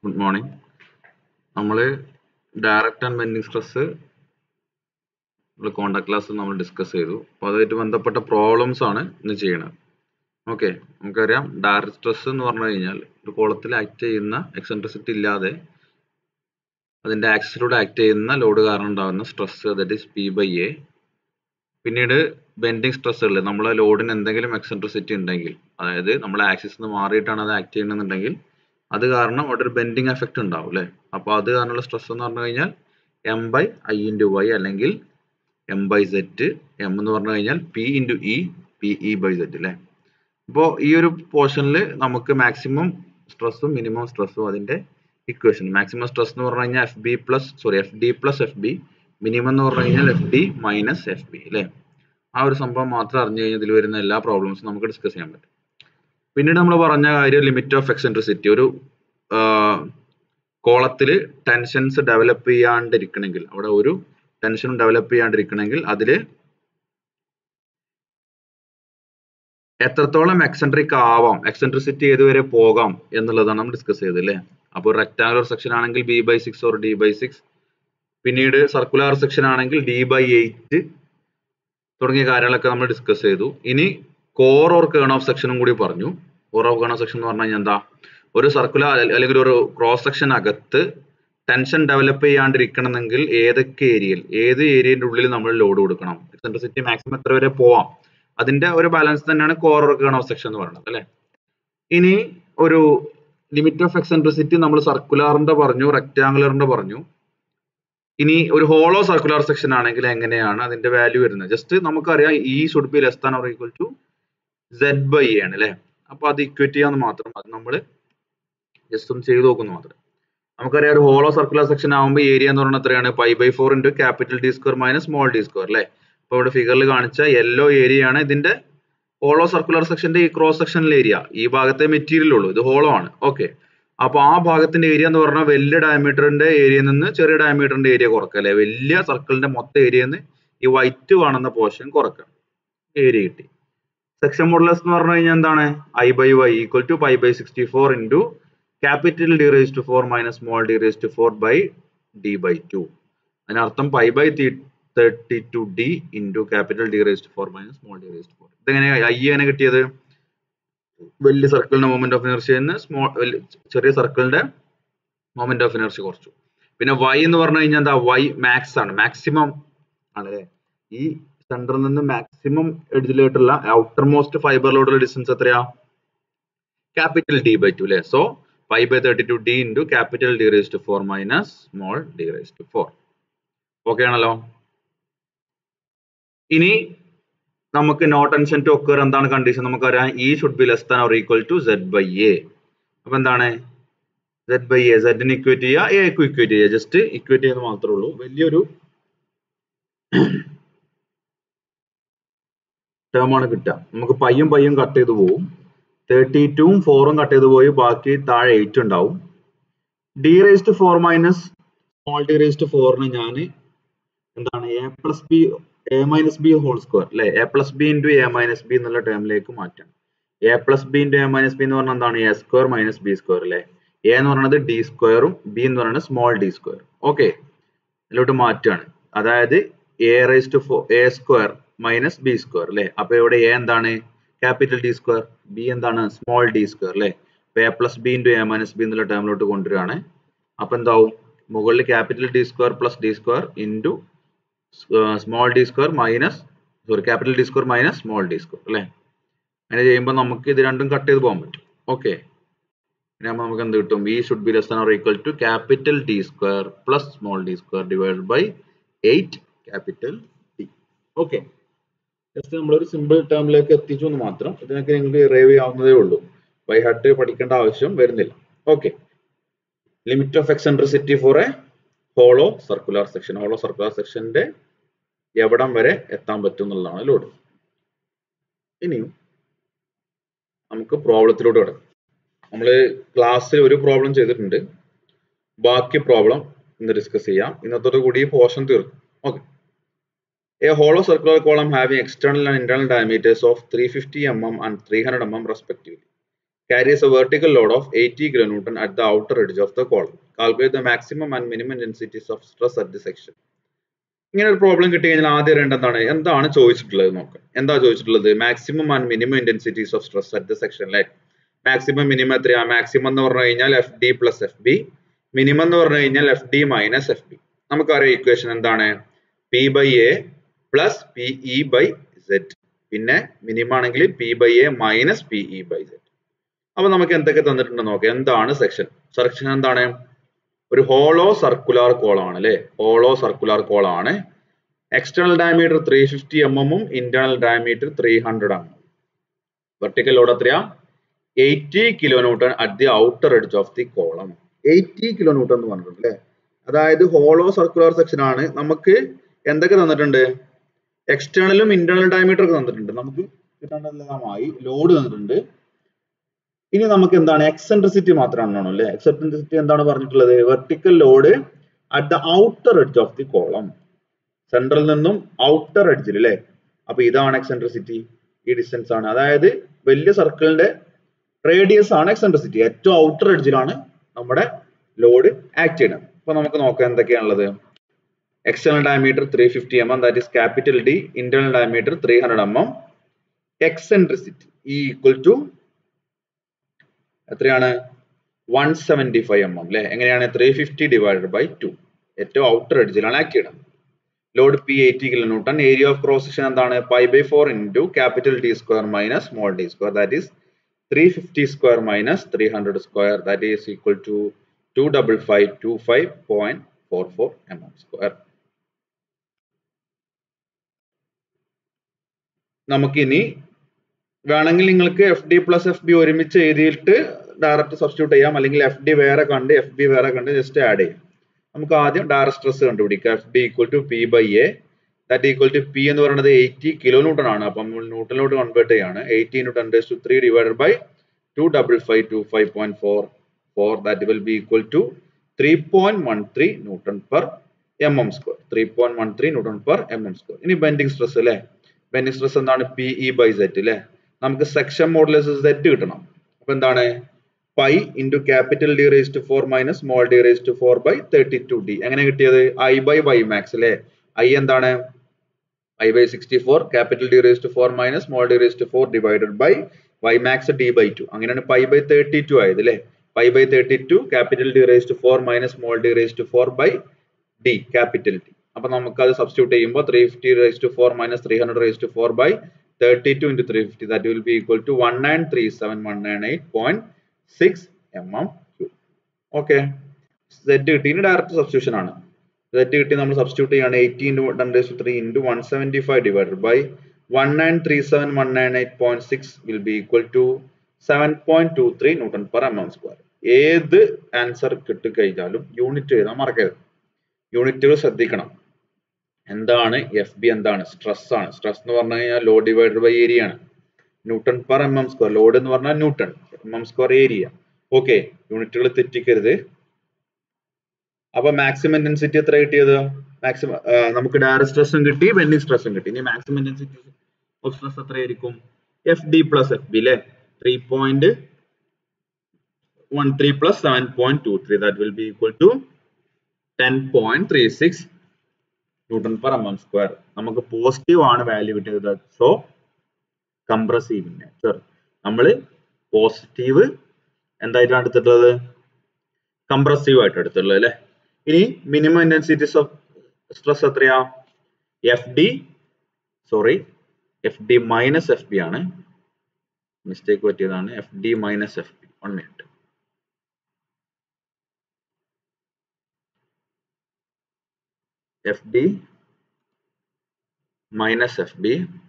Good morning നമ്മൾ direct and bending stress contact class നമ്മൾ discuss ചെയ്തു അപ്പോൾ അതുമായിട്ട് ബന്ധപ്പെട്ട പ്രോബ്ലംസ് ആണ് ഇന്ന് ചെയ്യണത് ഓക്കെ നമുക്കറിയാം ഡയറക്റ്റ് സ്ട്രെസ് എന്ന് പറഞ്ഞു കഴിഞ്ഞാൽ ഒരു കോളത്തിൽ ആക്ട് ചെയ്യുന്ന എക്സെൻട്രിസിറ്റി ഇല്ലാതെ അതിന്റെ ആക്സിലൂടെ ആക്ട് ചെയ്യുന്ന ലോഡ് കാരണം ഉണ്ടാകുന്ന stress that is P by A പിന്നീട് ബെൻഡിങ് സ്ട്രെസ്സുകൾ നമ്മളെ ലോഡിന് എന്തെങ്കിലും എക്സെൻട്രിസിറ്റി ഉണ്ടെങ്കിൽ അതായത് നമ്മളെ ആക്സിസ് നിന്ന് മാറിയിട്ടാണ് അത് ആക്ട് ചെയ്യുന്നുണ്ടെങ്കിൽ അത് കാരണം അവിടെ ഒരു ബെൻഡിങ് എഫക്റ്റ് ഉണ്ടാവും അല്ലേ അപ്പോൾ അത് കാരണമുള്ള സ്ട്രെസ് എന്ന് പറഞ്ഞു കഴിഞ്ഞാൽ M by I into Y അല്ലെങ്കിൽ എം ബൈ സെറ്റ് എം എന്ന് പറഞ്ഞു കഴിഞ്ഞാൽ P into E P E by Z അല്ലേ അപ്പോൾ ഈ ഒരു പോർഷനിൽ നമുക്ക് മാക്സിമം സ്ട്രെസ്സും മിനിമം സ്ട്രെസ്സും അതിന്റെ ഇക്വേഷൻ മാക്സിമം സ്ട്രെസ് എന്ന് പറഞ്ഞു കഴിഞ്ഞാൽ F B plus sorry F D plus F B minimum എന്ന് പറഞ്ഞു കഴിഞ്ഞാൽ F D minus F B അല്ലേ ആ ഒരു സംഭവം മാത്രം അറിഞ്ഞു കഴിഞ്ഞാൽ ഇതിൽ വരുന്ന എല്ലാ പ്രോബ്ലംസും നമുക്ക് ഡിസ്കസ് ചെയ്യാൻ പറ്റും പിന്നീട് നമ്മൾ പറഞ്ഞ കാര്യം ലിമിറ്റ് ഓഫ് എക്സെൻട്രിസിറ്റി ഒരു കോളത്തിൽ ടെൻഷൻസ് ഡെവലപ്പ് ചെയ്യാണ്ടിരിക്കണമെങ്കിൽ അവിടെ ഒരു ടെൻഷനും ഡെവലപ്പ് ചെയ്യാണ്ടിരിക്കണമെങ്കിൽ അതിൽ എത്രത്തോളം എക്സെൻട്രിക് ആവാം എക്സെൻട്രിസിറ്റി ഏതുവരെ പോകാം എന്നുള്ളതാണ് നമ്മൾ ഡിസ്കസ് ചെയ്തത് അല്ലേ അപ്പോൾ റെക്ടാങ്കുലർ സെക്ഷൻ ആണെങ്കിൽ B by six or D by six പിന്നീട് സർക്കുലർ സെക്ഷൻ ആണെങ്കിൽ ഡി ബൈ എയ്റ്റ് തുടങ്ങിയ കാര്യങ്ങളൊക്കെ നമ്മൾ ഡിസ്കസ് ചെയ്തു ഇനി കോർ ഓർ കേൺ ഓഫ് സെക്ഷനും കൂടി പറഞ്ഞു core of kern of section എന്ന് പറഞ്ഞു കഴിഞ്ഞാൽ എന്താ ഒരു സർക്കുലർ അല്ലെങ്കിൽ ഒരു ക്രോസ് സെക്ഷൻ അകത്ത് ടെൻഷൻ ഡെവലപ്പ് ചെയ്യാണ്ടിരിക്കണമെങ്കിൽ ഏതൊക്കെ ഏരിയയിൽ ഏത് ഏരിയയുടെ ഉള്ളിൽ നമ്മൾ ലോഡ് കൊടുക്കണം എക്സെൻട്രിസിറ്റി മാക്സിമം എത്ര വരെ പോവാം അതിന്റെ ഒരു ബാലൻസ് തന്നെയാണ് core or kern of section എന്ന് പറയുന്നത് അല്ലെ ഇനി ഒരു ലിമിറ്റ് ഓഫ് എക്സെൻട്രിസിറ്റി നമ്മൾ സർക്കുലാറിന്റെ പറഞ്ഞു റെക്ടാങ്കുലറിന്റെ പറഞ്ഞു ഇനി ഒരു ഹോളോ സർക്കുലർ സെക്ഷൻ ആണെങ്കിൽ എങ്ങനെയാണ് അതിന്റെ വാല്യൂ വരുന്നത് ജസ്റ്റ് നമുക്കറിയാം E should be less than or equal to Z by A ആണ് അല്ലെ അപ്പൊ അത് ഇക്വേറ്റ് ചെയ്യാന്ന് മാത്രം അത് നമ്മൾ ജസ്റ്റ് ഒന്ന് ചെയ്ത് നോക്കുന്നു മാത്രം നമുക്കറിയാം ഒരു ഹോളോ സർക്കുലർ സെക്ഷൻ ആകുമ്പോൾ ഏരിയ എന്ന് പറയുന്നത് എത്രയാണ് pi by four into capital D square minus small D square അല്ലേ അപ്പൊ ഇവിടെ ഫിഗറിൽ കാണിച്ച യെല്ലോ ഏരിയ ആണ് ഇതിന്റെ ഹോളോ സർക്കുലർ സെക്ഷന്റെ ഈ ക്രോസ് സെക്ഷനിലെ ഏരിയ ഈ ഭാഗത്തെ മെറ്റീരിയൽ ഉള്ളൂ ഇത് ഹോളോ ആണ് ഓക്കെ അപ്പൊ ആ ഭാഗത്തിന്റെ ഏരിയ എന്ന് പറഞ്ഞാൽ വലിയ ഡയമീറ്ററിന്റെ ഏരിയയിൽ നിന്ന് ചെറിയ ഡയമീറ്ററിന്റെ ഏരിയ കുറക്കുക അല്ലെ വലിയ സർക്കിളിന്റെ മൊത്തം ഏരിയയിൽ നിന്ന് ഈ വൈറ്റ് കാണുന്ന പോർഷൻ കുറക്കുക ഏരിയ കിട്ടി സെക്ഷൻ മോഡുലസ് എന്ന് പറഞ്ഞു കഴിഞ്ഞാൽ എന്താണ് I by Y equal to pi by sixty four into capital D raise to four minus small D raise to four by D by two അതിനർത്ഥം pi by thirty two D into capital D raise to four minus small D raise to four ഇതെങ്ങനെ I എങ്ങനെ കിട്ടിയത് വലിയ സർക്കിളിന്റെ moment of inertia small ചെറിയ സർക്കിളിന്റെ moment of inertia കുറച്ചു പിന്നെ വൈ എന്ന് പറഞ്ഞു കഴിഞ്ഞാൽ എന്താ വൈ മാക്സ് ആണ് മാക്സിമം ആണ് അല്ലെ ഈ സെന്ററിൽ നിന്ന് മാക്സിമം എഡ്ജിലോട്ടുള്ള ഔട്ടർ മോസ്റ്റ് ഫൈബറിലോട്ടുള്ള ഡിസ്റ്റൻസ് എത്രയാ ക്യാപിറ്റൽ ഡി ബൈ ടു അല്ലെ so five by thirty two D into capital D raise to four minus small D raise to four okay ആണല്ലോ ഇനി നമുക്ക് നോ ടെൻഷൻ ടു ഒക്കർ എന്താണ് condition നമുക്കറിയാം E should be less than or equal to Z by A അപ്പൊ എന്താണ് Z by A സെഡിന് equate ചെയ്യുക A equate ചെയ്യുക ജസ്റ്റ് ഇക്വേറ്റ് ചെയ്യുന്നത് മാത്രമേ ഉള്ളൂ വലിയൊരു ടേം ആണ് കിട്ടുക നമുക്ക് പയ്യും പയ്യും കട്ട് ചെയ്ത് പോവും തേർട്ടി ടൂവും ഫോറും കട്ട് ചെയ്ത് പോയി ബാക്കി താഴെ എയ്റ്റ് ഉണ്ടാവും D raise to four minus small D raise to ഫോറിന് ഞാൻ എന്താണ് A plus B A minus B whole square അല്ലെ A plus B into A minus B എന്നുള്ള ടേമിലേക്ക് മാറ്റാം A plus B into A minus B എന്ന് പറഞ്ഞാൽ എന്താണ് A square minus B square അല്ലെ എ എന്ന് പറയുന്നത് ഡി സ്ക്വയറും ബി എന്ന് പറയുന്നത് സ്മോൾ ഡി സ്ക്വയർ ഓക്കെ ഇതിലോട്ട് മാറ്റുകയാണ് അതായത് A raise to four A square minus B square അല്ലെ അപ്പൊ ഇവിടെ എ എന്താണ് ക്യാപിറ്റൽ ഡി സ്ക്വയർ ബി എന്താണ് സ്മോൾ ഡി സ്ക്വയർ അല്ലെ അപ്പൊ A plus B into A minus B എന്നുള്ള ടേമിലോട്ട് കൊണ്ടുവരികയാണ് അപ്പൊ എന്താവും മുകളിൽ capital D square plus D square into small D square minus sorry capital D square minus small D square അല്ലേ അങ്ങനെ ചെയ്യുമ്പോൾ നമുക്ക് ഇത് രണ്ടും കട്ട് ചെയ്ത് പോകാൻ പറ്റും ഓക്കെ പിന്നെ നമുക്ക് എന്ത് കിട്ടും V should be less than or equal to capital D square plus small D square divide by eight capital D okay just നമ്മളൊരു സിമ്പിൾ ടേമിലേക്ക് എത്തിച്ചു എന്ന് മാത്രം ഇതിനൊക്കെ നിങ്ങൾക്ക് റേവ് ചെയ്യാവുന്നതേ ഉള്ളൂ ബൈ ഹാർട്ട് പഠിക്കേണ്ട ആവശ്യം വരുന്നില്ല okay limit of eccentricity for a hollow circular section hollow circular സെക്ഷന്റെ എവിടം വരെ എത്താൻ പറ്റും എന്നുള്ളതാണ് ലോഡ് ഇനിയും നമുക്ക് പ്രോബ്ലത്തിലൂടെ കിടക്കാം നമ്മൾ ക്ലാസ്സിൽ ഒരു പ്രോബ്ലം ചെയ്തിട്ടുണ്ട് ബാക്കി പ്രോബ്ലം ഇന്ന് ഡിസ്കസ് ചെയ്യാം ഇന്നത്തോടു കൂടി ഈ പോർഷൻ തീർക്കും okay a hollow circular column having external and internal diameters of three fifty M M and three hundred M M respectively carries a vertical load of 80 kilonewton at the outer edge of the column. Calculate the maximum and minimum intensities of stress at the section. ഇങ്ങനെ ഒരു problem കിട്ടി കഴിഞ്ഞാൽ ആദ്യം അറിയേണ്ടത് എന്താണ് എന്താണ് ചോദിച്ചിട്ടുള്ളത് നോക്കാം എന്താ ചോദിച്ചിട്ടുള്ളത് maximum and minimum intensities of stress at the section അല്ലേ മാക്സിമം മിനിമം എത്രയാ മാക്സിമം എന്ന് പറഞ്ഞു കഴിഞ്ഞാൽ F D plus F B minimum എന്ന് പറഞ്ഞു കഴിഞ്ഞാൽ F D minus F B നമുക്കറിയാം ഇക്വേഷൻ എന്താണ് P by A plus P E by Z പിന്നെ മിനിമം ആണെങ്കിൽ P by A minus P E by Z അപ്പൊ നമുക്ക് എന്തൊക്കെ തന്നിട്ടുണ്ട് നോക്കാം എന്താണ് സെക്ഷൻ സെക്ഷൻ എന്താണ് ഒരു ഹോളോ സർക്കുലാർ കോളാണ് അല്ലെ ഹോളോ സർക്കുലാർ കോളാണ് external diameter three fifty M എമ്മും internal diameter three hundred M vertical load എത്രയാ eighty kilo newton at the outer edge of the column eighty kilo newton എന്ന് പറഞ്ഞിട്ടുണ്ട് അല്ലെ അതായത് ഹോളോ സർക്കുലർ സെക്ഷൻ ആണ് നമുക്ക് എന്തൊക്കെ തന്നിട്ടുണ്ട് എക്സ്റ്റേണലും ഇന്റേണൽ ഡയമീറ്റർ ഒക്കെ തന്നിട്ടുണ്ട് നമുക്ക് കിട്ടേണ്ടതെല്ലാമായി ലോഡ് തന്നിട്ടുണ്ട് ഇനി നമുക്ക് എന്താണ് എക്സെൻട്രിസിറ്റി മാത്രമാണ് അല്ലേ എക്സെൻട്രിസിറ്റി എന്താണ് പറഞ്ഞിട്ടുള്ളത് vertical load at the outer edge of the column central നിന്നും ഔട്ടർ എഡ്ജിൽ അല്ലേ അപ്പൊ ഇതാണ് എക്സെൻട്രിസിറ്റി ഈ ഡിസ്റ്റൻസ് ആണ് അതായത് വലിയ സർക്കിളിന്റെ റേഡിയസ് ആണ് എക്സെൻട്രിസിറ്റി ഏറ്റവും ഔട്ടർ എഡ്ജിലാണ് നമ്മുടെ ലോഡ് ആക്ട് ചെയ്യുന്നത് അപ്പൊ നമുക്ക് നോക്കാം എന്തൊക്കെയാണുള്ളത് external diameter 350 mm that is capital D internal diameter 300 mm eccentricity E equal to എത്രയാണ് 175 mm അല്ലെ എങ്ങനെയാണ് 350 divided by 2 ഏറ്റവും ഔട്ടർ എഡ്ജിലാണ് ആക്ട് ചെയ്യുന്നത് load P eighty kilo newton area of cross section എന്താണ് pi by four into capital D square minus small D square that is three fifty square minus three hundred square that is equal to two double five two five point four four M M square നമുക്കിനി വേണമെങ്കിൽ നിങ്ങൾക്ക് F D plus F B ഒരുമിച്ച് എഴുതിയിട്ട് direct substitute ചെയ്യാം അല്ലെങ്കിൽ F D വേറെ കണ്ട് F B വേറെ കണ്ട് ജസ്റ്റ് ആഡ് ചെയ്യാം നമുക്ക് ആദ്യം ഡയറക്റ്റ് സ്ട്രെസ് കണ്ടുപിടിക്കാം F D equal to P by A that equal to P എന്ന് പറയുന്നത് എയ്റ്റി കിലോ ന്യൂട്ടൺ ആണ് അപ്പം നമ്മൾ ന്യൂട്ടണിലോട്ട് കൺവേർട്ട് ചെയ്യാണ് eighty into ten to three divided by two double five two five point four four that will be equal to three point one three newton per M M square three point one three newton per M M square ഇനി bending stress അല്ലേ bending stress എന്താണ് P E by Z അല്ലേ നമുക്ക് section modulus Z കിട്ടണം അപ്പൊ എന്താണ് pi into capital D raise to four minus small D raise to four by thirty two D എങ്ങനെ കിട്ടിയത് ഐ ബൈ വൈ മാക്സ് അല്ലേ ഐ എന്താണ് I by sixty four capital D raise to four minus small D raise to four divided by Y max D by two അങ്ങനെയാണ് pi by thirty two ആയത് അല്ലേ pi by thirty two capital D raise to four minus small D raise to four by D capital D അപ്പൊ നമുക്ക് അത് substitute ചെയ്യുമ്പോൾ three fifty raise to four minus three hundred raise to four by thirty two into three fifty that will be equal to one nine three seven one nine eight point six M M cube okay Z കിട്ടി ഇനി direct substitution ആണ് set കിട്ടി നമ്മൾ substitute ചെയ്യാണ് eighty into ten raise to three into one seventy five divided by one nine three seven one nine eight point six will be equal to seven point two three newton per M M square ഏത് answer കിട്ടിക്കഴിഞ്ഞാലും unit എഴുതാൻ മറക്കരുത് യൂണിറ്റുകൾ ശ്രദ്ധിക്കണം എന്താണ് F B എന്താണ് stress ആണ് stress എന്ന് പറഞ്ഞു കഴിഞ്ഞാൽ ലോഡ് ഡിവൈഡഡ് ബൈ ഏരിയ ആണ് newton per M M square load എന്ന് പറഞ്ഞാൽ newton M M square area okay യൂണിറ്റുകൾ തെറ്റിക്കരുത് അപ്പൊ മാക്സിമം ഇന്റൻസിറ്റി എത്ര കിട്ടിയത് മാക്സിമം നമുക്ക് ഡയറക്റ്റ് സ്ട്രെസ്സും കിട്ടി ബെൻഡിങ് സ്ട്രെസ്സും കിട്ടി ഇനി മാക്സിമം ഇന്റൻസിറ്റി ഓഫ് സ്ട്രെസ് എത്രയായിരിക്കും F D plus F B അല്ലെ three point one three plus seven point two three that will be equal to ten point three six newton per M M square നമുക്ക് positive ആണ് value കിട്ടിയത് so compressive nature നമ്മൾ positive എന്തായിട്ടാണ് എടുത്തിട്ടുള്ളത് compressive ആയിട്ട് എടുത്തിട്ടുള്ളത് അല്ലെ ഇനി മിനിമം ഇന്റൻസിറ്റീസ് ഓഫ് സ്ട്രെസ് എത്രയാ F D sorry F D minus F B ആണ് മിസ്റ്റേക്ക് പറ്റിയതാണ് F D minus F B one minute F D minus FB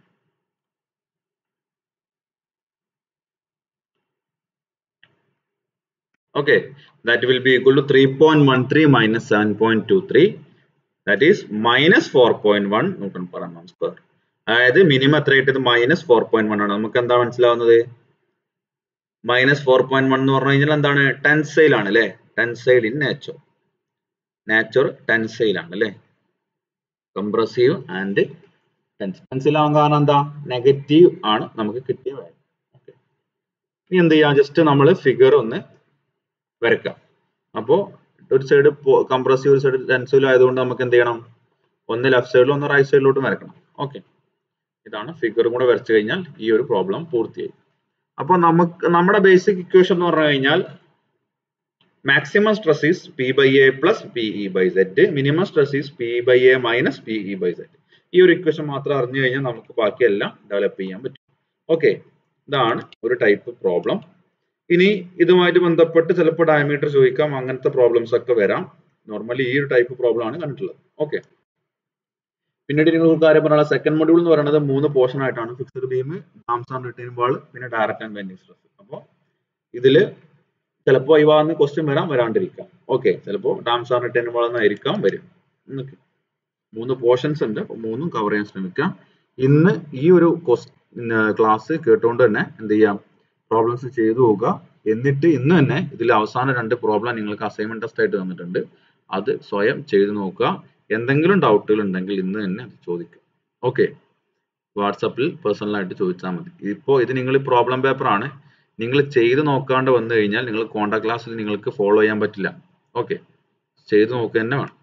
okay that will be equal to 3.13 minus 7.23 that is minus 4.1 Newton per mm square അതായത് minimum എത്ര കിട്ടിയത് minus four point one ആണ് നമുക്ക് എന്താ മനസ്സിലാവുന്നത് minus four point one എന്ന് പറഞ്ഞു കഴിഞ്ഞാൽ എന്താണ് ടെൻസൈൽ ആണ് അല്ലെ tensile in nature nature tensile ആണ് അല്ലെ കംപ്രസീവ് ആൻഡ് ടെൻസിൽ ആവാൻ കാരണം എന്താ നെഗറ്റീവ് ആണ് നമുക്ക് കിട്ടിയ വാല്യൂ ഇനി എന്ത് ചെയ്യാം ജസ്റ്റ് നമ്മൾ ഫിഗർ ഒന്ന് വരയ്ക്കാം അപ്പോൾ ഒരു സൈഡ് കംപ്രസീവ് ഒരു സൈഡ് ടെൻസീവ് ആയതുകൊണ്ട് നമുക്ക് എന്ത് ചെയ്യണം ഒന്ന് ലെഫ്റ്റ് സൈഡിലും ഒന്ന് റൈറ്റ് സൈഡിലോട്ടും വരക്കണം ഓക്കെ ഇതാണ് ഫിഗറും കൂടെ വരച്ചു കഴിഞ്ഞാൽ ഈ ഒരു പ്രോബ്ലം പൂർത്തിയായി അപ്പോൾ നമുക്ക് നമ്മുടെ ബേസിക് ഇക്വേഷൻ എന്ന് പറഞ്ഞു കഴിഞ്ഞാൽ maximum stress is P by A plus P E by Z minimum stress is P by A minus P E by Z ഈ ഒരു ഇക്വേഷൻ മാത്രം അറിഞ്ഞു കഴിഞ്ഞാൽ നമുക്ക് ബാക്കിയെല്ലാം ഡെവലപ്പ് ചെയ്യാൻ പറ്റും ഓക്കെ ഇതാണ് ഒരു ടൈപ്പ് പ്രോബ്ലം ഇനി ഇതുമായിട്ട് ബന്ധപ്പെട്ട് ചിലപ്പോൾ ഡയമീറ്റർ ചോദിക്കാം അങ്ങനത്തെ പ്രോബ്ലംസ് ഒക്കെ വരാം നോർമലി ഈ ഒരു ടൈപ്പ് പ്രോബ്ലം ആണ് കണ്ടിട്ടുള്ളത് ഓക്കെ പിന്നീട് നിങ്ങൾക്ക് കാര്യം പറയാനുള്ള സെക്കൻഡ് മൊഡ്യൂൾ എന്ന് പറയുന്നത് മൂന്ന് പോർഷൻ ആയിട്ടാണ് fixed beam dams and return wall പിന്നെ ഡയറക്റ്റ് ആൻഡ് ബെൻഡിങ് സ്ട്രെസ് അപ്പോൾ ഇതിൽ ചിലപ്പോൾ ഒഴിവാകുന്ന ക്വസ്റ്റ്യൻ വരാം വരാണ്ടിരിക്കാം ഓക്കെ ചിലപ്പോൾ ഡാംസ് ആൻഡ് റിട്ടേൺ വാൾ എന്നായിരിക്കാം വരും എന്നൊക്കെ മൂന്ന് പോർഷൻസ് ഉണ്ട് അപ്പോൾ മൂന്നും കവർ ചെയ്യാൻ ശ്രമിക്കാം ഇന്ന് ഈ ഒരു ക്ലാസ് കേട്ടുകൊണ്ട് തന്നെ എന്ത് ചെയ്യാം പ്രോബ്ലംസ് ചെയ്തു പോവുക എന്നിട്ട് ഇന്ന് തന്നെ ഇതിൽ അവസാന രണ്ട് പ്രോബ്ലം നിങ്ങൾക്ക് അസൈൻമെന്റ് ടെസ്റ്റ് ആയിട്ട് തന്നിട്ടുണ്ട് അത് സ്വയം ചെയ്തു നോക്കുക എന്തെങ്കിലും ഡൗട്ടുകൾ ഉണ്ടെങ്കിൽ ഇന്ന് തന്നെ അത് ചോദിക്കുക ഓക്കെ വാട്സപ്പിൽ പേഴ്സണലായിട്ട് ചോദിച്ചാൽ മതി ഇപ്പോൾ ഇത് നിങ്ങൾ പ്രോബ്ലം പേപ്പർ ആണ് നിങ്ങൾ ചെയ്ത് നോക്കാണ്ട് വന്നു കഴിഞ്ഞാൽ നിങ്ങൾ കോണ്ടാക്ട് ക്ലാസ്സിൽ നിങ്ങൾക്ക് ഫോളോ ചെയ്യാൻ പറ്റില്ല ഓക്കെ ചെയ്ത് നോക്കുക തന്നെ വേണം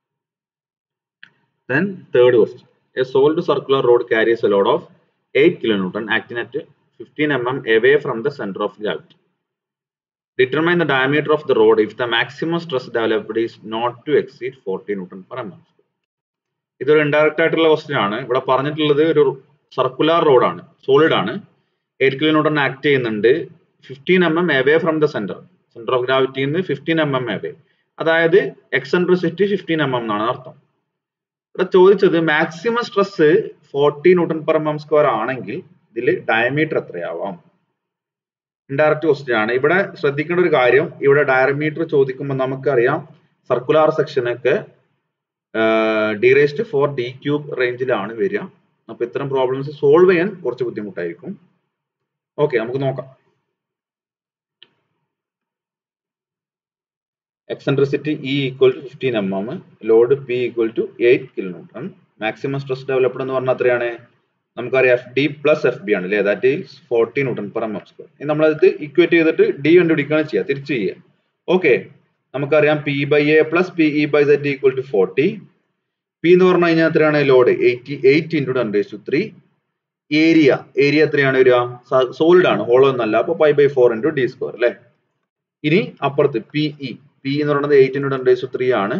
then third question a solid circular road carries a load of 8 kilonewton acting at 15 mm away from the center of gravity determine the diameter of the road if the maximum stress developed is not to exceed 40 newton per mm ഇതൊരു indirect ആയിട്ടുള്ള question ആണ് ഇവിടെ പറഞ്ഞിട്ടുള്ളത് ഒരു circular rod ആണ് solid ആണ് eight kilo newton act ചെയ്യുന്നുണ്ട് fifteen m m away from the centre centre of ഗ്രാവിറ്റിയിൽ നിന്ന് ഫിഫ്റ്റീൻ എം എം എവേ അതായത് എക്സെൻട്രിസിറ്റി ഫിഫ്റ്റീൻ എം എം എന്നാണ് അർത്ഥം ഇവിടെ ചോദിച്ചത് maximum stress forty newton per M M square ആണെങ്കിൽ ഇതിൽ ഡയമീറ്റർ എത്രയാവാം ഇൻഡയറക്റ്റ് ക്വസ്റ്റ്യൻ ആണ് ഇവിടെ ശ്രദ്ധിക്കേണ്ട ഒരു കാര്യം ഇവിടെ ഡയമീറ്റർ ചോദിക്കുമ്പോൾ നമുക്കറിയാം സർക്കുലാർ സെക്ഷനൊക്കെ D raised four D cube റേഞ്ചിലാണ് വരിക അപ്പൊ ഇത്തരം പ്രോബ്ലംസ് സോൾവ് ചെയ്യാൻ കുറച്ച് ബുദ്ധിമുട്ടായിരിക്കും ഓക്കെ നമുക്ക് നോക്കാം eccentricity E equal to 15 mm, load P equal to 8 kilonewton, maximum stress developed എന്ന് പറഞ്ഞാൽ എത്രയാണ് നമുക്കറിയാം F D plus F B ആണ് അല്ലേ that is forty newton per M M square ഇനി നമ്മളത് ഇക്വേറ്റ് ചെയ്തിട്ട് ഡി കണ്ടുപിടിക്കുകയാണ് ചെയ്യുക തിരിച്ച് ചെയ്യുക ഓക്കെ നമുക്കറിയാം P by A plus P E by set equal to forty P എന്ന് പറഞ്ഞു കഴിഞ്ഞാൽ എത്രയാണ് load eighty eight into ten raise to three area area എത്രയാണ് വരിക സോളിഡ് ആണ് ഹോളോ എന്നല്ല അപ്പോൾ pi by four into D square അല്ലേ ഇനി അപ്പുറത്ത് പി ഇ പി എന്ന് പറയുന്നത് eight into ten raise to three ആണ്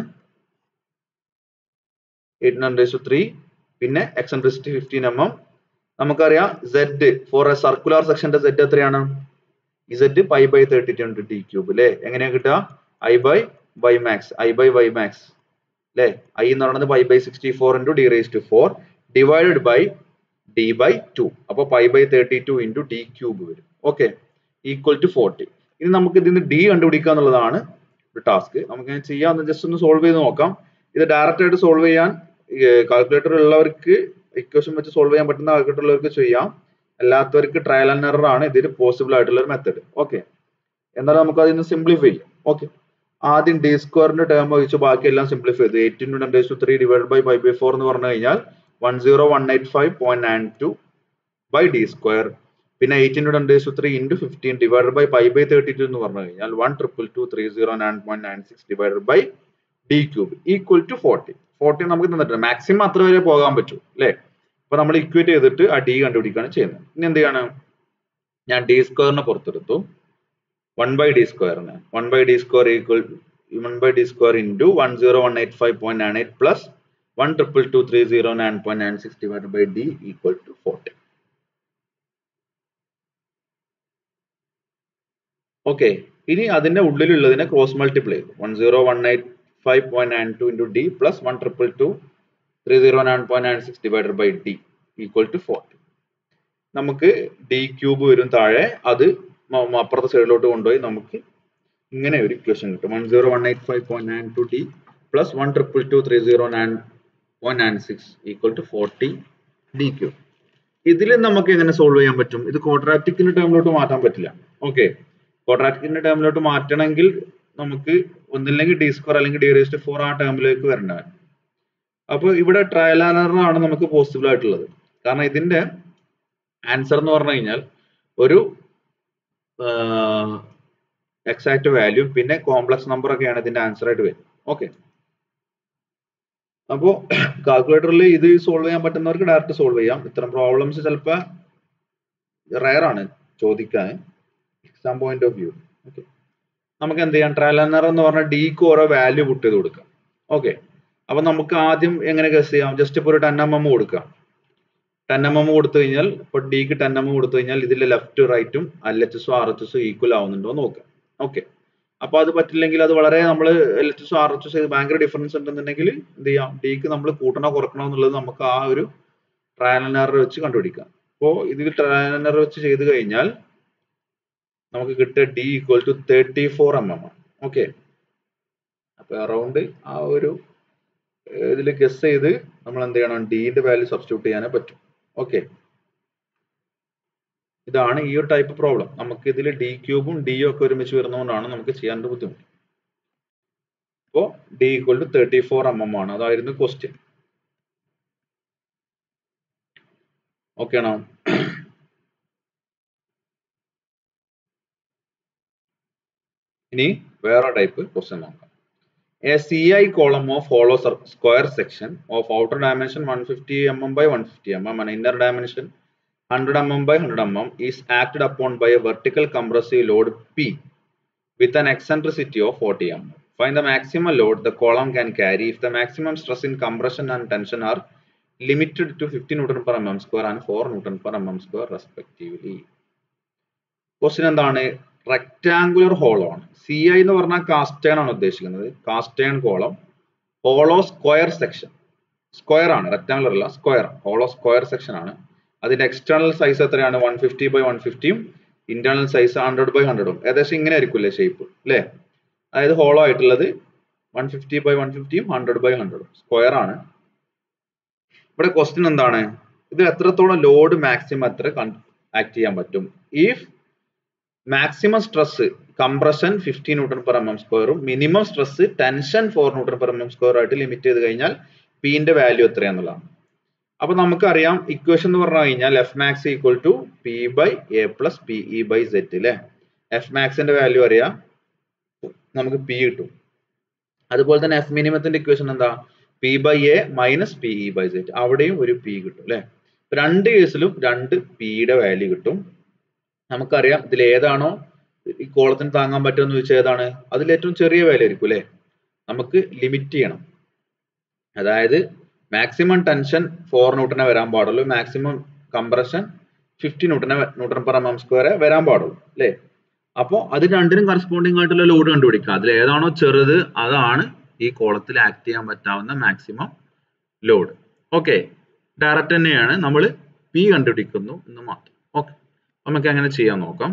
eight ten raise to three പിന്നെ എക്സെൻട്രിസിറ്റി ഫിഫ്റ്റീൻ എം എം നമുക്കറിയാം സെഡ് ഫോർ എ സർക്കുലർ സെക്ഷന്റെ സെഡ് എത്രയാണ് Z pi by thirty two into D cube അല്ലേ എങ്ങനെയാ കിട്ടുക I by Y max I by Y max അല്ലേ I എന്ന് പറയുന്നത് pi by sixty four into D raise to four divided by D by two അപ്പോൾ pi by thirty two into D cube വരും okay equal to forty ഇനി നമുക്ക് ഇതിന് D കണ്ടുപിടിക്കുക എന്നുള്ളതാണ് ഒരു ടാസ്ക് നമുക്ക് ഞാൻ ചെയ്യാം ജസ്റ്റ് ഒന്ന് സോൾവ് ചെയ്ത് നോക്കാം ഇത് ഡയറക്റ്റ് ആയിട്ട് സോൾവ് ചെയ്യാൻ കാൽക്കുലേറ്റർ ഉള്ളവർക്ക് ഇക്വേഷൻ വെച്ച് സോൾവ് ചെയ്യാൻ പറ്റുന്ന കാൽക്കുലേറ്റർ ഉള്ളവർക്ക് ചെയ്യാം അല്ലാത്തവർക്ക് ട്രയൽ ആൻഡ് എറർ ആണ് ഇതിൽ പോസിബിൾ ആയിട്ടുള്ള ഒരു മെത്തഡ് ഓക്കെ എന്നാൽ നമുക്ക് അതിന് സിംപ്ലിഫൈ ചെയ്യാം ഓക്കെ ആദ്യം ഡി സ്ക്വയറിന്റെ ടേം വഹിച്ച് ബാക്കി എല്ലാം സിംപ്ലിഫൈ ചെയ്തു eighteen to ten to three divide by five by four എന്ന് പറഞ്ഞു കഴിഞ്ഞാൽ one zero one eight five point nine two by D square പിന്നെ eighteen to ten to three into fifteen divide by five by thirty two എന്ന് പറഞ്ഞു കഴിഞ്ഞാൽ one triple two three zero nine point nine six divide by D cube equal to forty forty നമുക്ക് തന്നിട്ടുണ്ട് maximum അത്ര വരെ പോകാൻ പറ്റൂ അല്ലേ അപ്പൊ നമ്മൾ ഇക്വേറ്റ് ചെയ്തിട്ട് ആ ഡി കണ്ടുപിടിക്കുകയാണ് ചെയ്യുന്നത് ഇനി എന്ത് ചെയ്യാണ് ഞാൻ ഡി സ്ക്വയറിനെ പുറത്തെടുത്തു വൺ ബൈ ഡി സ്ക്വയറിന് one by D square equal one by D square into one zero one eight five point nine eight plus one triple two three zero nine point nine six divide by D equal to forty okay ഇനി അതിന്റെ ഉള്ളിലുള്ളതിനെ cross multiply ചെയ്തു one zero one eight five point nine two into D plus one triple two three zero nine point nine six divided by D equal to forty നമുക്ക് D cube വരും താഴെ അത് അപ്പുറത്തെ സൈഡിലോട്ട് കൊണ്ടുപോയി നമുക്ക് ഇങ്ങനെ ഒരു ഇക്വേഷൻ കിട്ടും one zero one eight five point nine two D plus one triple two three zero nine point nine six equal to forty D cube ഇതിൽ നമുക്ക് എങ്ങനെ സോൾവ് ചെയ്യാൻ പറ്റും ഇത് ക്വാഡ്രാറ്റിക്കിന്റെ ടേമിലോട്ട് മാറ്റാൻ പറ്റില്ല ഓക്കെ ക്വാഡ്രാറ്റിക്കിന്റെ ടേമിലോട്ട് മാറ്റണമെങ്കിൽ നമുക്ക് ഒന്നില്ലെങ്കിൽ ഡി സ്ക്വയർ അല്ലെങ്കിൽ ഡി റേസ്റ്റ് ഫോർ ആ ടേമിലേക്ക് വരേണ്ടത് അപ്പോൾ ഇവിടെ ട്രയൽ ആൻഡ് ആണ് നമുക്ക് പോസിബിൾ ആയിട്ടുള്ളത് കാരണം ഇതിന്റെ ആൻസർ എന്ന് പറഞ്ഞു കഴിഞ്ഞാൽ ഒരു എക്സാക്ട് വാല്യൂ പിന്നെ കോംപ്ലക്സ് നമ്പർ ഒക്കെയാണ് ഇതിന്റെ ആൻസർ ആയിട്ട് വരും ഓക്കെ അപ്പോ കാൽക്കുലേറ്ററിൽ ഇത് സോൾവ് ചെയ്യാൻ പറ്റുന്നവർക്ക് ഡയറക്റ്റ് സോൾവ് ചെയ്യാം ഇത്തരം പ്രോബ്ലംസ് ചിലപ്പോൾ റയർ ആണ് ചോദിക്കാൻ exam point of view okay നമുക്ക് എന്ത് ചെയ്യാം ട്രയൽ എറർ എന്ന് പറഞ്ഞാൽ ഡിക്ക് ഓരോ വാല്യൂ പുട്ട് ചെയ്ത് കൊടുക്കാം ഓക്കെ അപ്പൊ നമുക്ക് ആദ്യം എങ്ങനെ ഗസ് ചെയ്യാം ജസ്റ്റ് ഇപ്പോൾ ഒരു ടെൻ എം എം കൊടുക്കാം ടെൻ എം എം കൊടുത്തു കഴിഞ്ഞാൽ ഇപ്പോൾ ഡിക്ക് ടെൻ എം എം കൊടുത്തു കഴിഞ്ഞാൽ ഇതിൽ ലെഫ്റ്റ് റൈറ്റും എൽ എച്ച് എസും ആർ എച്ച് എസും ഈക്വൽ ആവുന്നുണ്ടോ എന്ന് നോക്കാം ഓക്കെ അപ്പൊ അത് പറ്റില്ലെങ്കിൽ അത് വളരെ നമ്മൾ എൽ എച്ച് എസും ആർ എച്ച് എസും ഭയങ്കര ഡിഫറൻസ് ഉണ്ടെന്നുണ്ടെങ്കിൽ എന്ത് ചെയ്യാം ഡിക്ക് നമ്മൾ കൂട്ടണോ കുറക്കണോ എന്നുള്ളത് നമുക്ക് ആ ഒരു ട്രയൽ എറർ വെച്ച് കണ്ടുപിടിക്കാം അപ്പോൾ ഇതിൽ ട്രയൽ എറർ വെച്ച് ചെയ്ത് കഴിഞ്ഞാൽ നമുക്ക് കിട്ടുക D equal to thirty four M m ആണ് ഓക്കെ അപ്പൊ അറൗണ്ട് ആ ഒരു ഇതിൽ ഗസ് ചെയ്ത് നമ്മൾ എന്ത് ചെയ്യണം ഡിന്റെ വാല്യൂ സബ്സ്റ്റിറ്റ്യൂട്ട് ചെയ്യാനേ പറ്റും ഓക്കെ ഇതാണ് ഈ ഒരു ടൈപ്പ് പ്രോബ്ലം നമുക്ക് ഇതിൽ ഡി ക്യൂബും ഡിയും ഒക്കെ ഒരുമിച്ച് വരുന്നതുകൊണ്ടാണ് നമുക്ക് ചെയ്യാൻ ബുദ്ധിമുട്ട് അപ്പോൾ D equal to thirty four M m ആണ് അതായിരുന്നു ക്വസ്റ്റ്യൻ ഓക്കെ ആണോ ഇനി വേറെ ടൈപ്പ് ക്വസ്റ്റ്യൻ നോക്കാം A CI column of hollow square section of outer dimension 150 mm by 150 mm and inner dimension 100 mm by 100 mm is acted upon by a vertical compressive load P with an eccentricity of 40 mm. Find the maximum load the column can carry if the maximum stress in compression and tension are limited to 50 Newton per mm square and 4 Newton per mm square respectively. Question എന്താണ് rectangular hollow ആണ് C I എന്ന് പറഞ്ഞാൽ cast iron ആണ് ഉദ്ദേശിക്കുന്നത് cast iron column hollow square section square ആണ് rectangular അല്ല square hollow square section ആണ് അതിന്റെ എക്സ്റ്റേണൽ സൈസ് എത്രയാണ് വൺ ഫിഫ്റ്റി ബൈ വൺ ഫിഫ്റ്റിയും ഇന്റേണൽ സൈസ് ഹൺഡ്രഡ് ബൈ ഹൺഡ്രഡും ഏകദേശം ഇങ്ങനെ ആയിരിക്കില്ലേ ഷേപ്പ് അല്ലേ അതായത് ഹോളോ ആയിട്ടുള്ളത് വൺ ഫിഫ്റ്റി ബൈ വൺ ഫിഫ്റ്റിയും ഹൺഡ്രഡ് ബൈ ഹൺഡ്രഡും സ്ക്വയർ ആണ് ഇവിടെ ക്വസ്റ്റ്യൻ എന്താണ് ഇത് എത്രത്തോളം ലോഡ് മാക്സിമം എത്ര ആക്ട് ചെയ്യാൻ പറ്റും if maximum stress compression fifty newton per M m സ്ക്വയറും minimum stress tension four newton per M M square ആയിട്ട് ലിമിറ്റ് ചെയ്ത് കഴിഞ്ഞാൽ പിന്റെ വാല്യൂ എത്രയാന്നുള്ളതാണ് അപ്പൊ നമുക്കറിയാം ഇക്വേഷൻ എന്ന് പറഞ്ഞു കഴിഞ്ഞാൽ F max equal to P by A plus P E by Z അല്ലെ എഫ് മാക്സിന്റെ വാല്യൂ അറിയാം നമുക്ക് പി കിട്ടും അതുപോലെ തന്നെ എഫ് മിനിമത്തിന്റെ ഇക്വേഷൻ എന്താ P by A minus P E by Z അവിടെയും ഒരു പി കിട്ടും അല്ലെ രണ്ട് കേസിലും രണ്ട് പിയുടെ വാല്യൂ കിട്ടും നമുക്കറിയാം ഇതിൽ ഏതാണോ ഈ കോളത്തിന് താങ്ങാൻ പറ്റുമെന്ന് ചോദിച്ചാൽ ഏതാണ് അതിൽ ഏറ്റവും ചെറിയ വില ആയിരിക്കും അല്ലെ നമുക്ക് ലിമിറ്റ് ചെയ്യണം അതായത് മാക്സിമം ടെൻഷൻ ഫോർ ന്യൂട്ടനെ വരാൻ പാടുള്ളൂ മാക്സിമം കംപ്രഷൻ ഫിഫ്റ്റി ന്യൂട്ടനെ ന്യൂട്ടൺ പെർ എം എം സ്ക്വയറെ വരാൻ പാടുള്ളൂ അല്ലേ അപ്പോൾ അത് രണ്ടിനും കറസ്പോണ്ടിങ് ആയിട്ടുള്ള ലോഡ് കണ്ടുപിടിക്കുക അതിൽ ഏതാണോ ചെറുത് അതാണ് ഈ കോളത്തിൽ ആക്ട് ചെയ്യാൻ പറ്റാവുന്ന മാക്സിമം ലോഡ് ഓക്കെ ഡയറക്റ്റ് തന്നെയാണ് നമ്മൾ പി കണ്ടുപിടിക്കുന്നു എന്ന് മാത്രം ഓക്കെ നമുക്ക് എങ്ങനെ ചെയ്യാൻ നോക്കാം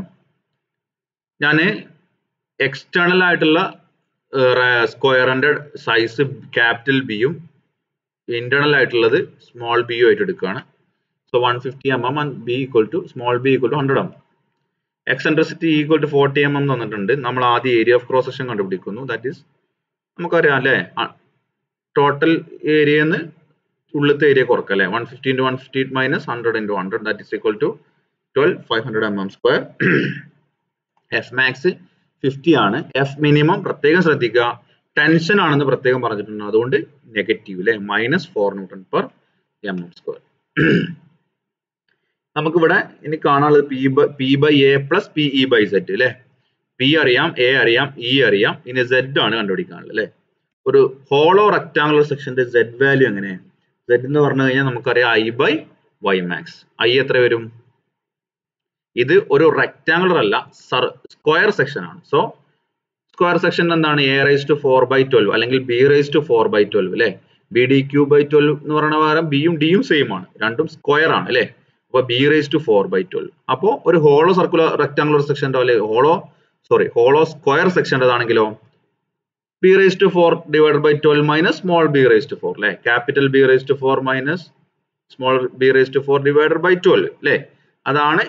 ഞാൻ എക്സ്റ്റേണൽ ആയിട്ടുള്ള സ്ക്വയറിന്റെ സൈസ് ക്യാപിറ്റൽ ബിയും ഇന്റേണൽ ആയിട്ടുള്ളത് സ്മോൾ ബിയും ആയിട്ട് എടുക്കുകയാണ് so one fifty M M and B equal to small b equal to hundred m eccentricity equal to forty m m തന്നിട്ടുണ്ട് നമ്മൾ ആദ്യം ഏരിയ ഓഫ് ക്രോസ് സെക്ഷൻ കണ്ടുപിടിക്കുന്നു ദാറ്റ് ഈസ് നമുക്കറിയാം അല്ലേ ടോട്ടൽ ഏരിയന്ന് ഉള്ളത്തെ ഏരിയ കുറക്കുക അല്ലേ one fifty into one fifty minus hundred into hundred that is equal to twelve five hundred M M square F max fifty ആണ് എഫ് മിനിമം പ്രത്യേകം ശ്രദ്ധിക്കുക ടെൻഷൻ ആണെന്ന് പ്രത്യേകം പറഞ്ഞിട്ടുണ്ട് അതുകൊണ്ട് നെഗറ്റീവ് അല്ലെ minus four newton per M M square നമുക്കിവിടെ ഇനി കാണാനുള്ളത് P by P by A plus P E by Z അല്ലെ പി അറിയാം എ അറിയാം ഇ അറിയാം ഇനി സെഡ് ആണ് കണ്ടുപിടിക്കാനുള്ളത് അല്ലെ ഒരു ഹോളോ റെക്ടാങ്കുലർ സെക്ഷന്റെ സെഡ് വാല്യൂ എങ്ങനെ സെഡ് എന്ന് പറഞ്ഞു കഴിഞ്ഞാൽ നമുക്കറിയാം I by Y max I എത്ര വരും ഇത് ഒരു റെക്ടാങ്കുലർ അല്ല സ്ക്വയർ സെക്ഷൻ ആണ് സോ സ്ക്വയർ സെക്ഷൻ എന്താണ് A raise to four by twelve അല്ലെങ്കിൽ B raise to four by twelve അല്ലെ B D cube by twelve എന്ന് പറയുന്ന പകരം ബിയും ഡിയും സെയിം ആണ് രണ്ടും സ്ക്വയർ ആണ് അല്ലെ അപ്പൊ B raise to four by twelve അപ്പോ ഒരു ഹോളോ സർക്കുലർ റെക്ടാങ്കുലർ സെക്ഷൻ്റെ അല്ലെ ഹോളോ സോറി ഹോളോ സ്ക്വയർ സെക്ഷൻ്റെതാണെങ്കിലോ B raise to four divide by twelve minus small b raise to four അല്ലെ capital B raise to four minus small b raise to four divided by twelve അല്ലെ അതാണ്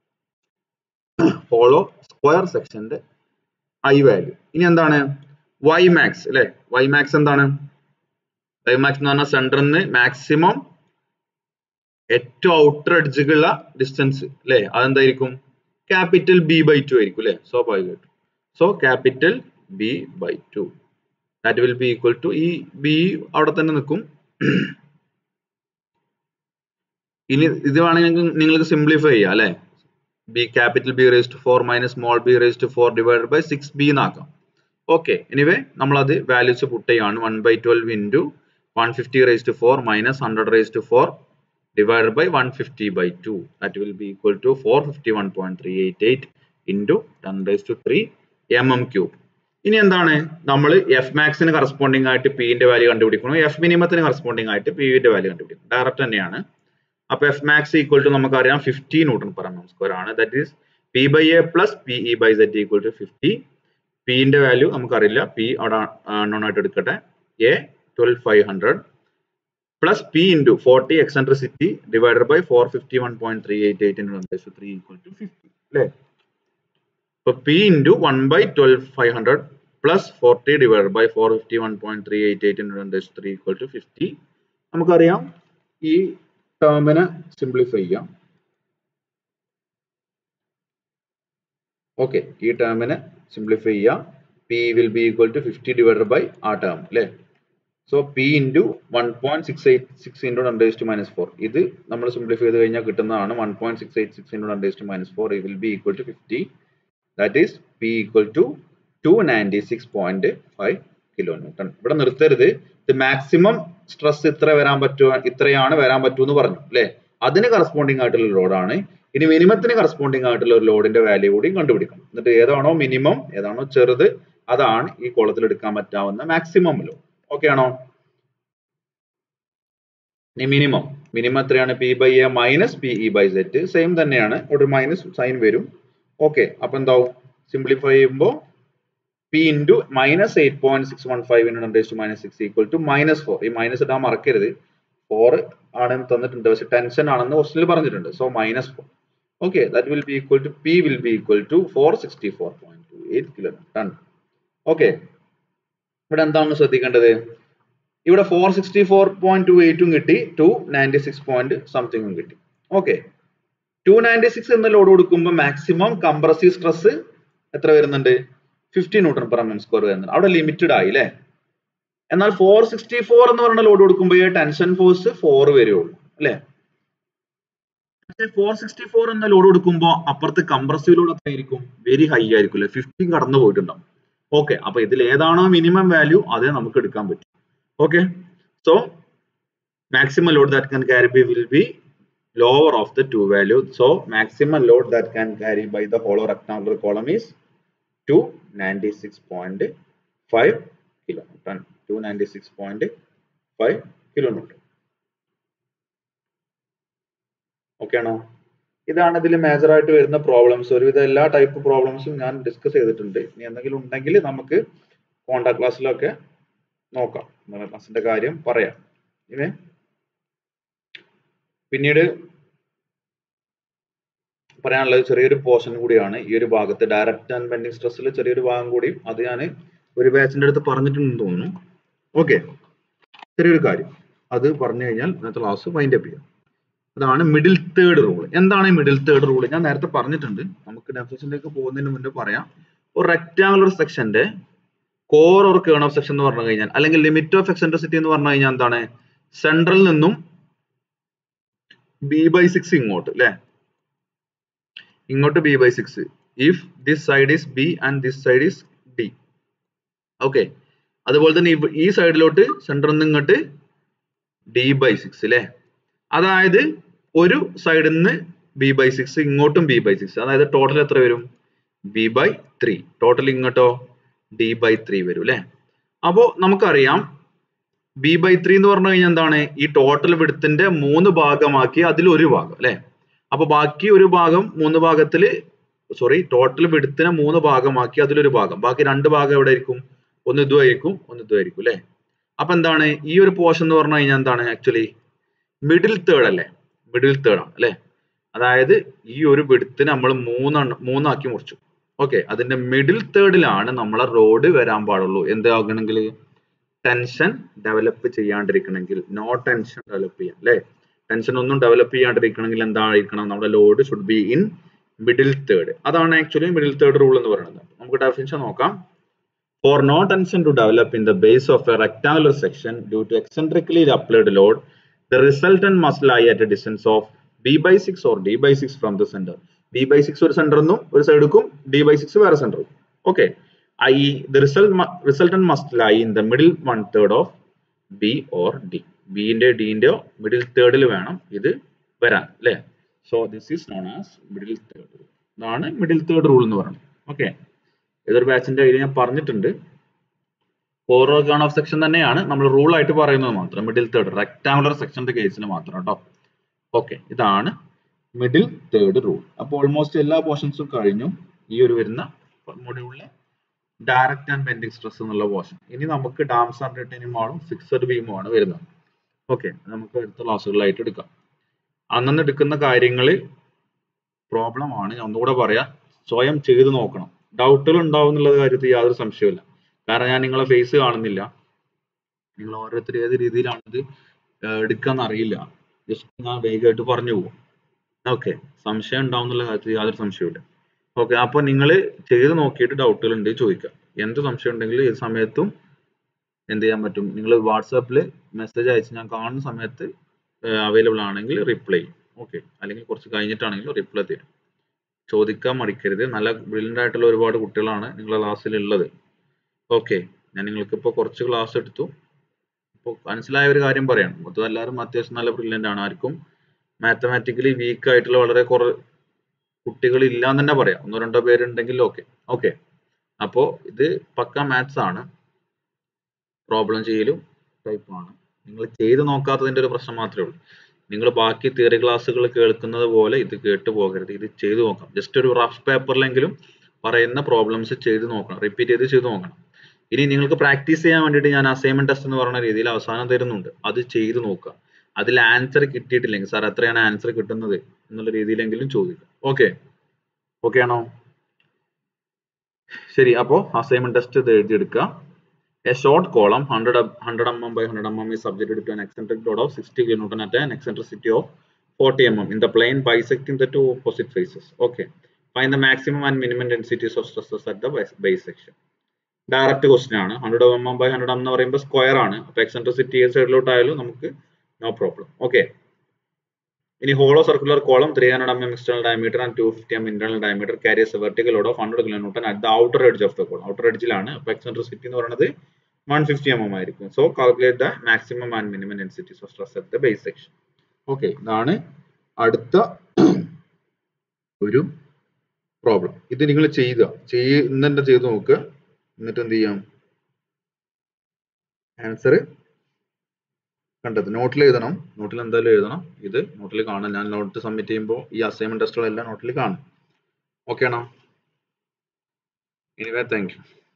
hollow square സെക്ഷന്റെ I value ഇനി എന്താണ് Y max അല്ലെ Y max എന്താണ് Y max എന്ന് പറഞ്ഞാൽ സെന്ററിൽ നിന്ന് മാക്സിമം ഏറ്റവും ഔട്ടർ എഡ്ജുള്ള ഡിസ്റ്റൻസ് അല്ലെ അതെന്തായിരിക്കും ക്യാപിറ്റൽ ബി ബൈ ടു ആയിരിക്കും അല്ലെ സ്വാഭാവികമായിട്ടും so capital B by two that will be equal to ഈ ബി അവിടെ തന്നെ നിൽക്കും ഇനി ഇത് വേണമെങ്കിൽ നിങ്ങൾക്ക് സിംപ്ലിഫൈ ചെയ്യാം അല്ലെ b capital b raise to four minus small b raise to four divide by six b എന്നാക്കാം ഓക്കെ എനിവേ നമ്മൾ അത് വാല്യൂസ് പുട്ട് ചെയ്യാണ് one by twelve into one fifty raise to four minus hundred raise to four divided by 150 by 2 that will be equal to 451.388 into 10 raised to 3 mm cube ഇനി എന്താണ് നമ്മൾ F മാക്സിന് corresponding ആയിട്ട് പിന്റെ value കണ്ടുപിടിക്കണം F മിനിമത്തിന് corresponding ആയിട്ട് പിയുടെ value കണ്ടുപിടിക്കണം direct തന്നെയാണ് അപ്പൊ എഫ് മാക്സ് ഈക്വൽ ടു നമുക്കറിയാം fifty newton per m square ആണ് that is P by A plus P E by set equal to fifty പിന്റെ വാല്യൂ നമുക്കറിയില്ല പി അവിടെ നോൺ ആയിട്ട് എടുക്കട്ടെ a twelve five hundred plus p into 40 eccentricity divided by 451.388 into 1 to 3 equal to 50 അല്ലേ അപ്പൊ p into 1 by 12 500 plus 40 divided by 451.388 into 1 to 3 equal to 50 നമുക്കറിയാം ഈ ടേമിനെ സിംപ്ലിഫൈ ചെയ്യാം ഓക്കെ ഈ ടേമിനെ സിംപ്ലിഫൈ ചെയ്യാം p will be equal to 50 divided by ആ ടേം അല്ലേ so p into one point six eight six into ten to minus four ഇത് നമ്മൾ സിംപ്ലിഫൈ ചെയ്ത് കഴിഞ്ഞാൽ കിട്ടുന്നതാണ് one point six eight six into ten to minus four will be equal to fifty that is p equal to two ninety six point five kilo newton ഇവിടെ നിർത്തരുത് ഇത് maximum stress ഇത്ര വരാൻ പറ്റുക ഇത്രയാണ് വരാൻ പറ്റൂ എന്ന് പറഞ്ഞു അല്ലെ അതിന് കറസ്പോണ്ടിങ് ആയിട്ടുള്ള ലോഡാണ് ഇനി മിനിമത്തിന് കറസ്പോണ്ടിങ് ആയിട്ടുള്ള ഒരു ലോഡിന്റെ വാല്യൂ കൂടി കണ്ടുപിടിക്കണം എന്നിട്ട് ഏതാണോ മിനിമം ഏതാണോ ചെറുത് അതാണ് ഈ കോളത്തിൽ എടുക്കാൻ പറ്റാവുന്ന മാക്സിമം ലോഡ് ഓക്കെ ആണോ ഇനി മിനിമം മിനിമം എത്രയാണ് p by A minus P E by z same തന്നെയാണ് ഒരു മൈനസ് സൈൻ വരും ഓക്കെ അപ്പൊ എന്താവും സിംപ്ലിഫൈ ചെയ്യുമ്പോൾ p into minus eight point six one five into minus six equal to minus four ഈ മൈനസ് ഇടാൻ മറക്കരുത് ഫോർ ആണെന്ന് തന്നിട്ടുണ്ട് പക്ഷെ ടെൻഷൻ ആണെന്ന് ക്വസ്റ്റിൽ പറഞ്ഞിട്ടുണ്ട് so minus four okay that will be equal to p will be equal to four sixty four point two eight kilo ton okay ഇവിടെ എന്താണ് ശ്രദ്ധിക്കേണ്ടത് ഇവിടെ four sixty four point two എയ്റ്റും കിട്ടി ടു നയൻറ്റി സിക്സ് പോയിന്റ് സംതിങ്ങും കിട്ടി okay two ninety six എന്ന load കൊടുക്കുമ്പോൾ മാക്സിമം കംപ്രസീവ് സ്ട്രെസ് എത്ര വരുന്നുണ്ട് fifty newton per m square വരുന്നുണ്ട് അവിടെ ലിമിറ്റഡ് ആയി അല്ലേ എന്നാൽ ഫോർ സിക്സ്റ്റി ഫോർ എന്ന് പറയുന്ന ലോഡ് കൊടുക്കുമ്പോൾ ടെൻഷൻ ഫോഴ്സ് ഫോർ വരുള്ളൂ അല്ലേ പക്ഷേ ഫോർ സിക്സ്റ്റി ഫോർ എന്ന ലോഡ് കൊടുക്കുമ്പോൾ അപ്പുറത്ത് കംപ്രസീവ് ലോഡ് എത്രയായിരിക്കും വെരി ഹൈ ആയിരിക്കും അല്ലെ ഫിഫ്റ്റി കടന്നു പോയിട്ടുണ്ടാവും ഓക്കെ അപ്പൊ ഇതിൽ ഏതാണോ മിനിമം വാല്യൂ അതേ നമുക്ക് എടുക്കാൻ പറ്റും okay so maximum load that can carry b will be lower of the two values so maximum load that can carry by the hollow rectangular column is 296.5 kilonewton 296.5 kilonewton okay ആണോ ഇതാണ് ഇതിൽ major ആയിട്ട് വരുന്ന problems ഒരുവിധ എല്ലാ type പ്രോബ്ലംസും ഞാൻ discuss ചെയ്തിട്ടുണ്ട് ഇനി എന്തെങ്കിലും ഉണ്ടെങ്കിൽ നമുക്ക് കോണ്ടാക്ട് ക്ലാസ്സിലൊക്കെ നോക്കാം ക്ലാസ്സിന്റെ കാര്യം പറയാം ഇവേ പിന്നീട് പറയാനുള്ളത് ചെറിയൊരു പോർഷൻ കൂടിയാണ് ഈ ഒരു ഭാഗത്ത് ഡയറക്റ്റ് ആൻഡ് ബെൻഡിങ് സ്ട്രെസ്സിൽ ചെറിയൊരു ഭാഗം കൂടി അത് ഞാൻ ഒരു ബാച്ചിന്റെ അടുത്ത് പറഞ്ഞിട്ടുണ്ടെന്ന് തോന്നുന്നു ഓക്കെ ചെറിയൊരു കാര്യം അത് പറഞ്ഞു കഴിഞ്ഞാൽ ഇന്നത്തെ ക്ലാസ് വൈൻഡ് അപ്പ് ചെയ്യാം അതാണ് മിഡിൽ തേർഡ് റൂൾ എന്താണ് ഈ മിഡിൽ തേർഡ് റൂൾ ഞാൻ നേരത്തെ പറഞ്ഞിട്ടുണ്ട് നമുക്ക് ഡെഫിനേഷനിലേക്ക് പോകുന്നതിന് മുന്നേ പറയാം ഒരു റെക്ടാങ്കുലർ സെക്ഷന്റെ core or kern of section എന്ന് പറഞ്ഞു കഴിഞ്ഞാൽ അല്ലെങ്കിൽ ലിമിറ്റ് ഓഫ് എക്സെൻട്രിസിറ്റി എന്ന് പറഞ്ഞു കഴിഞ്ഞാൽ എന്താണ് സെൻട്രൽ നിന്നും ബി ബൈ സിക്സ് ഇങ്ങോട്ട് അല്ലെ ഇങ്ങോട്ട് b by six if this side is b and this side is d okay അതുപോലെ തന്നെ ഈ സൈഡിലോട്ട് സെൻട്രൽ നിന്ന് ഇങ്ങോട്ട് ഡി ബൈ സിക്സ് അല്ലെ അതായത് ഒരു സൈഡിൽ നിന്ന് ബി ബൈ സിക്സ് ഇങ്ങോട്ടും ബി ബൈ സിക്സ് അതായത് ടോട്ടൽ എത്ര വരും ബി ബൈ ത്രീ ടോട്ടൽ ഇങ്ങോട്ടോ ഡി ബൈ ത്രീ വരും അല്ലെ അപ്പോ നമുക്കറിയാം ബി ബൈ ത്രീ എന്ന് പറഞ്ഞു കഴിഞ്ഞാൽ എന്താണ് ഈ ടോട്ടൽ വിടുത്തിന്റെ മൂന്ന് ഭാഗമാക്കി അതിൽ ഒരു ഭാഗം അല്ലെ അപ്പൊ ബാക്കി ഒരു ഭാഗം മൂന്ന് ഭാഗത്തിൽ സോറി ടോട്ടൽ വിടുത്തിനെ മൂന്ന് ഭാഗമാക്കി അതിലൊരു ഭാഗം ബാക്കി രണ്ട് ഭാഗം എവിടെ ആയിരിക്കും ഒന്ന് ഇതുമായിരിക്കും ഒന്ന് ഇതുമായിരിക്കും അല്ലെ അപ്പൊ എന്താണ് ഈ ഒരു പോർഷൻ എന്ന് പറഞ്ഞു കഴിഞ്ഞാൽ എന്താണ് ആക്ച്വലി മിഡിൽ തേർഡ് അല്ലേ മിഡിൽ തേർഡ് ആണ് അല്ലെ അതായത് ഈ ഒരു വിടുത്തിന് നമ്മൾ മൂന്നെണ്ണം മൂന്നാക്കി മുറിച്ചു ഓക്കെ അതിന്റെ മിഡിൽ തേർഡിലാണ് നമ്മളെ റോഡ് വരാൻ പാടുള്ളൂ എന്താകണമെങ്കിൽ ടെൻഷൻ ഡെവലപ്പ് ചെയ്യാണ്ടിരിക്കണമെങ്കിൽ നോ ടെൻഷൻ ഡെവലപ്പ് ചെയ്യാം അല്ലെ ടെൻഷൻ ഒന്നും ഡെവലപ്പ് ചെയ്യാണ്ടിരിക്കണമെങ്കിൽ എന്തായിരിക്കണം നമ്മുടെ load should be in middle third അതാണ് ആക്ച്വലി മിഡിൽ തേർഡ് റൂൾ എന്ന് പറയുന്നത് നമുക്ക് ഡെഫിനിഷൻ നോക്കാം For no tension to develop in the base of a rectangular section due to eccentrically applied load, the resultant must lie at a distance of b by 6 or d by 6 from the center. b by 6 ഒരു centre എന്നും ഒരു സൈഡുക്കും d by 6 വേറെ സെന്ററും okay I the result resultant must lie in the middle one third of b or d b ന്റെ d ന്റെയോ middle തേർഡിൽ വേണം ഇത് വരാൻ അല്ലേ so this is known as middle third ഇതാണ് മിഡിൽ തേർഡ് റൂൾ എന്ന് പറയുന്നത് ഓക്കെ ഏതൊരു ബാച്ചിന്റെ ഐഡിയ ഞാൻ പറഞ്ഞിട്ടുണ്ട് ഓർഗാൺ ഓഫ് സെക്ഷൻ തന്നെയാണ് നമ്മൾ റൂൾ ആയിട്ട് പറയുന്നത് മാത്രം മിഡിൽ തേർഡ് റെക്ടാങ്കുലർ സെക്ഷന്റെ കേസിൽ മാത്രം കേട്ടോ ഓക്കെ ഇതാണ് മിഡിൽ തേർഡ് റൂൾ അപ്പോൾ ഓൾമോസ്റ്റ് എല്ലാ പോർഷൻസും കഴിഞ്ഞു ഈ ഒരു വരുന്ന മൊഡ്യൂളിലെ ഡയറക്റ്റ് ആൻഡ് ബെൻഡിങ് സ്ട്രെസ് എന്നുള്ള പോർഷൻ ഇനി നമുക്ക് ഡാംസ് ആൻഡ് റിട്ടേണിംഗ് ഫിക്സഡ് ബീമും ആണ് വരുന്നത് ഓക്കെ നമുക്ക് അടുത്ത ക്ലാസ്സുകളിലായിട്ട് എടുക്കാം അന്നന്ന് എടുക്കുന്ന കാര്യങ്ങൾ പ്രോബ്ലം ആണ് ഞാൻ ഒന്നുകൂടെ പറയാം സ്വയം ചെയ്ത് നോക്കണം ഡൗട്ടുകൾ ഉണ്ടാവും എന്നുള്ള കാര്യത്തിൽ യാതൊരു സംശയമില്ല കാരണം ഞാൻ നിങ്ങളെ ഫേസ് കാണുന്നില്ല നിങ്ങൾ ഓരോരുത്തർ ഏത് രീതിയിലാണ് ഇത് എടുക്കാന്ന് അറിയില്ല ജസ്റ്റ് ഞാൻ വേഗമായിട്ട് പറഞ്ഞു പോകും ഓക്കെ സംശയം ഉണ്ടാവും എന്നുള്ള കാര്യത്തിൽ യാതൊരു സംശയമില്ല ഓക്കെ അപ്പൊ നിങ്ങൾ ചെയ്ത് നോക്കിയിട്ട് ഡൗട്ടുകൾ ഉണ്ട് ചോദിക്കാം എന്ത് സംശയം ഉണ്ടെങ്കിൽ ഏത് സമയത്തും എന്ത് ചെയ്യാൻ പറ്റും നിങ്ങൾ വാട്സാപ്പിൽ മെസ്സേജ് അയച്ച് ഞാൻ കാണുന്ന സമയത്ത് അവൈലബിൾ ആണെങ്കിൽ റിപ്ലൈ ഓക്കെ അല്ലെങ്കിൽ കുറച്ച് കഴിഞ്ഞിട്ടാണെങ്കിലും റിപ്ലൈ തരും ചോദിക്കാൻ മടിക്കരുത് നല്ല ബ്രില്യൻ്റ് ആയിട്ടുള്ള ഒരുപാട് കുട്ടികളാണ് നിങ്ങളുടെ ക്ലാസ്സിൽ ഉള്ളത് ഓക്കെ ഞാൻ നിങ്ങൾക്ക് ഇപ്പോൾ കുറച്ച് ക്ലാസ് എടുത്തു ഇപ്പോൾ മനസ്സിലായ ഒരു കാര്യം പറയാം മൊത്തം എല്ലാവരും അത്യാവശ്യം നല്ല ബ്രില്യൻ്റ് ആണ് ആർക്കും മാത്തമാറ്റിക്കലി വീക്ക് ആയിട്ടുള്ള വളരെ കുറ കുട്ടികൾ ഇല്ല എന്ന് തന്നെ പറയാം ഒന്നോ രണ്ടോ പേരുണ്ടെങ്കിൽ ഓക്കെ ഓക്കെ അപ്പോൾ ഇത് പക്ക മാത്സ് ആണ് പ്രോബ്ലം ചെയ്യലും ടൈപ്പാണ് നിങ്ങൾ ചെയ്ത് നോക്കാത്തതിന്റെ ഒരു പ്രശ്നം മാത്രമേ ഉള്ളൂ നിങ്ങൾ ബാക്കി തിയറി ക്ലാസ്സുകൾ കേൾക്കുന്നത് പോലെ ഇത് കേട്ട് പോകരുത് ഇത് ചെയ്തു നോക്കാം ജസ്റ്റ് ഒരു റഫ് പേപ്പറിലെങ്കിലും പറയുന്ന പ്രോബ്ലംസ് ചെയ്ത് നോക്കണം റിപ്പീറ്റ് ചെയ്ത് ചെയ്ത് നോക്കണം ഇനി നിങ്ങൾക്ക് പ്രാക്ടീസ് ചെയ്യാൻ വേണ്ടിയിട്ട് ഞാൻ അസൈൻമെന്റ് ടെസ്റ്റ് എന്ന് പറയുന്ന രീതിയിൽ അവസാനം തരുന്നുണ്ട് അത് ചെയ്ത് നോക്കുക അതിൽ ആൻസർ കിട്ടിയിട്ടില്ലെങ്കിൽ സാർ എത്രയാണ് ആൻസർ കിട്ടുന്നത് എന്നുള്ള രീതിയിലെങ്കിലും ചോദിക്കുക ഓക്കെ ഓക്കെ ആണോ ശരി അപ്പോൾ അസൈൻമെന്റ് ടെസ്റ്റ് ഇത് എഴുതിയെടുക്കുക A short column 100 100 mm by 100 mm is subjected to an eccentric load of 60 kN at an eccentricity of 40 mm in the plane bisecting the two opposite faces. Okay. Find the maximum and minimum densities of stresses at the bisection. Direct question ആണ് hundred M m by hundred m എന്ന് പറയുമ്പോൾ square ആണ് അപ്പൊ eccentricity ഏത് സൈഡിലോട്ടായാലും നമുക്ക് no problem okay ഇനി hollow circular column three hundred M m external diameter and two fifty m internal diameter carries vertical load of hundred kilo newton at the outer edge of the column ഔട്ടർ എഡ്ജിലാണ് അപ്പൊ eccentricity എന്ന് പറയുന്നത് one fifty M m ആയിരിക്കും so calculate the maximum and minimum densities of stress at the base section okay ഇതാണ് അടുത്ത ഒരു problem ഇത് നിങ്ങൾ ചെയ്യുക ചെയ്യ ഇന്ന് തന്നെ ചെയ്ത് നോക്കുക എന്നിട്ട് എന്ത് ചെയ്യാം ആൻസർ കണ്ടത് നോട്ടിൽ എഴുതണം നോട്ടിൽ എന്തായാലും എഴുതണം ഇത് നോട്ടിൽ കാണാം ഞാൻ നോട്ട് സബ്മിറ്റ് ചെയ്യുമ്പോൾ ഈ അസൈൻമെന്റ് ടെസ്റ്റുകളെല്ലാം നോട്ടിൽ കാണും ഓക്കെ ആണോ എനിവേ താങ്ക് യു